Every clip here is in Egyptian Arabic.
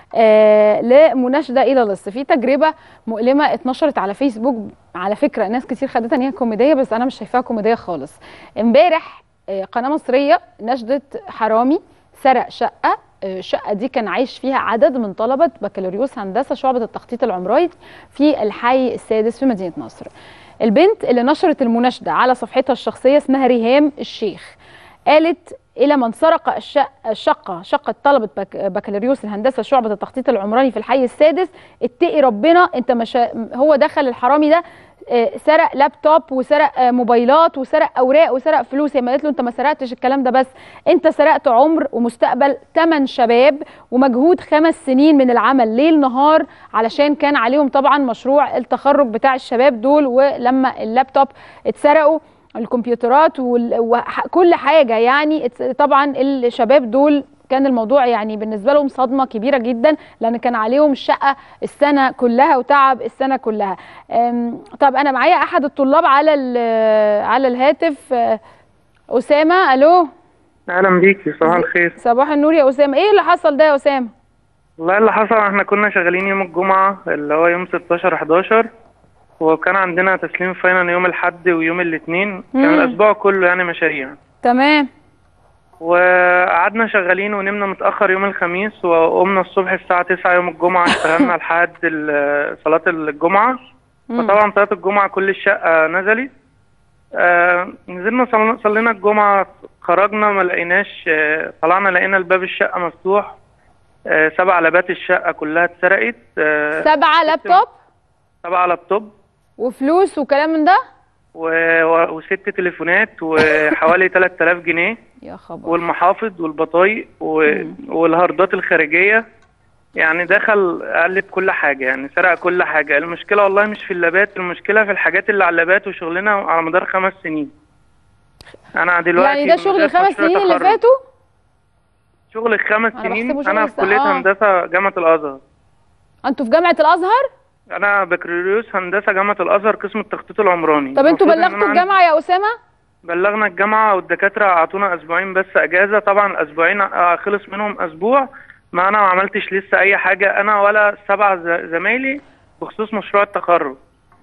آه لمناشده الى لص في تجربه مؤلمه اتنشرت على فيسبوك على فكره ناس كتير خدتها ان هي كوميديه بس انا مش شايفاها كوميديه خالص امبارح آه قناه مصريه نشدت حرامي سرق شقه آه، الشقه دي كان عايش فيها عدد من طلبه بكالوريوس هندسه شعبه التخطيط العمراني في الحي السادس في مدينه نصر البنت اللي نشرت المناشده على صفحتها الشخصيه اسمها ريهام الشيخ قالت الى من سرق الشقه الشقه شقه طلبه بك بكالوريوس الهندسه شعبه التخطيط العمراني في الحي السادس اتقي ربنا انت مش هو دخل الحرامي ده آه، سرق لابتوب وسرق آه، موبايلات وسرق اوراق وسرق فلوس هي ما قالت له انت ما سرقتش الكلام ده بس انت سرقت عمر ومستقبل 8 شباب ومجهود خمس سنين من العمل ليل نهار علشان كان عليهم طبعا مشروع التخرج بتاع الشباب دول ولما اللابتوب اتسرقوا الكمبيوترات وكل حاجه يعني اتس- طبعا الشباب دول كان الموضوع يعني بالنسبه لهم صدمه كبيره جدا لان كان عليهم الشقه السنه كلها وتعب السنه كلها أم، طب انا معايا احد الطلاب على ال- على الهاتف أه، اسامه الو اهلا بيكي صباح الخير صباح النور يا اسامه ايه اللي حصل ده يا اسامه والله اللي حصل احنا كنا شغالين يوم الجمعة اللي هو يوم 16 11 وكان عندنا تسليم فاينل يوم الاحد ويوم الاثنين كان مم. الاسبوع كله يعني مشاريع تمام وقعدنا شغالين ونمنا متأخر يوم الخميس وقمنا الصبح الساعة 9 يوم الجمعة اشتغلنا لحد ال- صلاة الجمعة مم. فطبعا صلاة الجمعة كل الشقة نزلت آه نزلنا صل- صلينا الجمعة خرجنا ما لقيناش آه طلعنا لقينا الباب الشقة مفتوح آه سبع لابات الشقة كلها اتسرقت آه سبعه لابتوب سبع لابتوب وفلوس وكلام من ده و- و- وست تليفونات وحوالي 3000 جنيه يا خبر والمحافظ والبطايق و- والهاردات الخارجية يعني دخل قلب كل حاجة يعني سرق كل حاجة المشكلة والله مش في اللابات المشكلة في الحاجات اللي على اللابات وشغلنا على مدار خمس سنين أنا دلوقتي يعني ده شغل مدرس الخمس مشروع سنين اللي تخرج. فاتوا شغل الخمس أنا سنين بحسبه شغل أنا في الس- كلية آه. هندسة جامعة الأزهر انتوا في جامعه الازهر أنا بكالوريوس هندسة جامعة الأزهر قسم التخطيط العمراني طب انتوا المفروض إن أنا بلغتوا عندي- الجامعه يا اسامه بلغنا الجامعة والدكاترة أعطونا أسبوعين بس أجازة طبعا الأسبوعين آه، خلص منهم أسبوع ما أنا ما عملتش لسه أي حاجة أنا ولا سبع ز- زمايلي بخصوص مشروع التخرج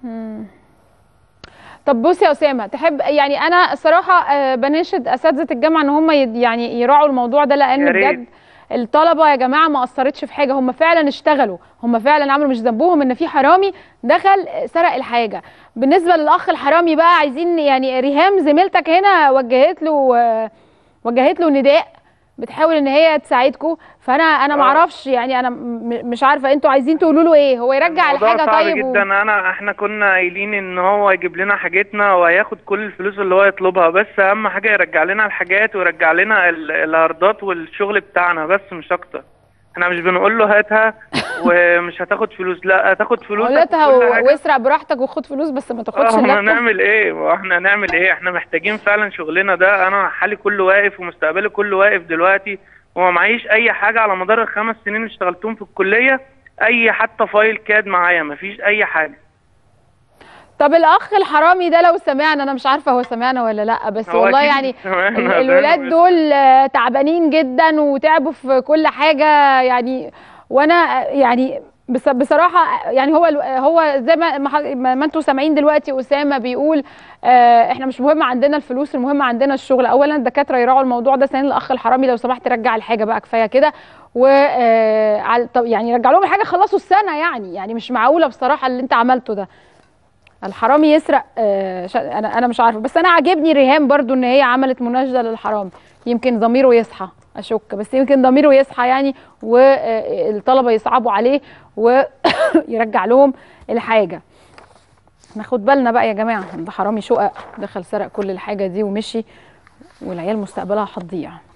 طب بص يا اسامه تحب يعني انا الصراحه آه، بناشد اساتذه الجامعه ان هم يد- يعني يراعوا الموضوع ده لان يا ريت. بجد الطلبه يا جماعه ما اثرتش في حاجه هم فعلا اشتغلوا هم فعلا عملوا مش ذنبهم ان في حرامي دخل آه، سرق الحاجه بالنسبه للاخ الحرامي بقى عايزين يعني ريهام زميلتك هنا وجهت له آه، وجهت له نداء بتحاول ان هي تساعدكم فانا انا ما آه. اعرفش يعني انا م- مش عارفه انتوا عايزين تقولوا له ايه هو يرجع الموضوع الحاجه صعب طيب و- جدا أنا إحنا كنا قايلين إن هو يجيب لنا حاجتنا وهياخد كل الفلوس اللي هو يطلبها بس أهم حاجة يرجع لنا الحاجات ويرجع لنا ال- الهاردات والشغل بتاعنا بس مش أكتر احنا مش بنقول له هاتها ومش هتاخد فلوس لا هتاخد فلوسك قولتها وكل حاجة. واسرق براحتك وخد فلوس بس ما تاخدش اه ما اللابتوب نعمل ايه ما احنا نعمل ايه احنا محتاجين فعلا شغلنا ده انا حالي كله واقف ومستقبلي كله واقف دلوقتي وما معيش اي حاجه على مدار الخمس سنين اللي اشتغلتهم في الكليه اي حتى فايل كاد معايا مفيش اي حاجه طب الاخ الحرامي ده لو سمعنا انا مش عارفه هو سمعنا ولا لا بس هو والله أكيد يعني سمعنا، ال- ده الولاد مش- دول آه، تعبانين جدا وتعبوا في كل حاجه يعني وانا آه، يعني بص- بصراحه يعني هو ال- هو زي ما ما ح- ما ما انتوا سامعين دلوقتي اسامه بيقول آه، احنا مش مهم عندنا الفلوس المهم عندنا الشغل اولا الدكاتره يراعوا الموضوع ده ثانيا الاخ الحرامي لو سمحت رجع الحاجه بقى كفايه كده و آه، على- طب يعني رجع لهم الحاجه خلصوا السنه يعني يعني مش معقوله بصراحه اللي انت عملته ده الحرامي يسرق آه، شا- انا انا مش عارفه بس انا عاجبني ريهام برضو ان هي عملت مناشده للحرامي يمكن ضميره يصحى اشك بس يمكن ضميره يصحى يعني والطلبه يصعبوا عليه ويرجع لهم الحاجه ناخد بالنا بقى يا جماعه ده حرامي شقق دخل سرق كل الحاجه دي ومشي والعيال مستقبلها هتضيع